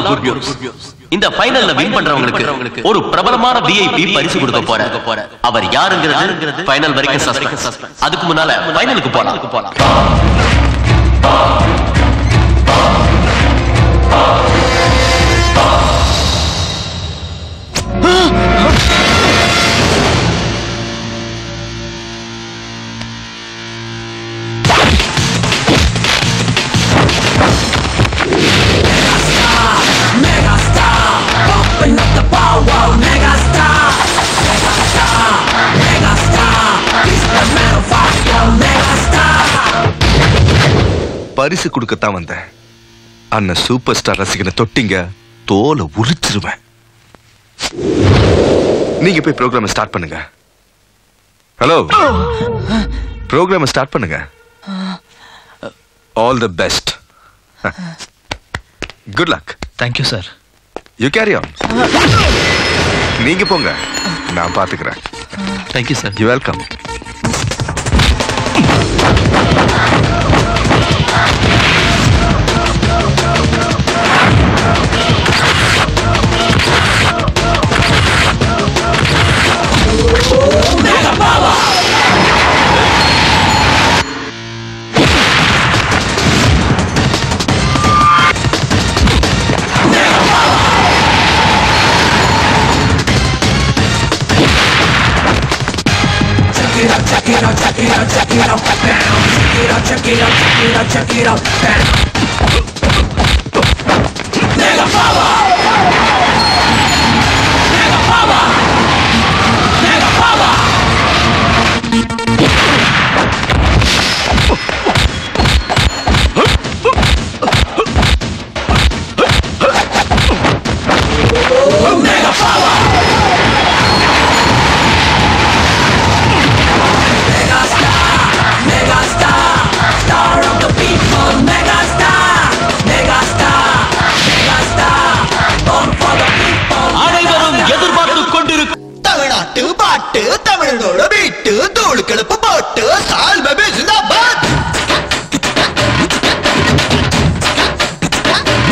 good news இந்த ஃபைனல்ல win பண்றவங்களுக்கு ஒரு பிரபலமான விஐபி பரிசு கொடுக்க போற அவர் யாருங்கிறது ஃபைனல் வரைக்கும் சஸ்பென்ஸ் அதுக்கு முன்னால ஃபைனலுக்கு போலாம் போலாம் பரிசு கொடுக்கத்தான் வந்தேன் அண்ணன் சூப்பர் ஸ்டார் ரசிகனை தொட்டிங்க தோலை உரிச்சிருவேன் நீங்க போய் ப்ரோக்ராம் ஸ்டார்ட் பண்ணுங்க ஹலோ ப்ரோக்ராம் ஸ்டார்ட் பண்ணுங்க all the best good luck thank you sir you carry on நீங்க போங்க நான் பாத்துக்கிறேன் தேங்க்யூ சார் யூ வெல்கம் அனைவரும் எதிர்பார்த்து கொண்டிருக்கும் தமிழ்நாட்டு பாட்டு தமிழனோட வீட்டு தூள் கிளப்பு போட்டு சால்ப பேசுங்க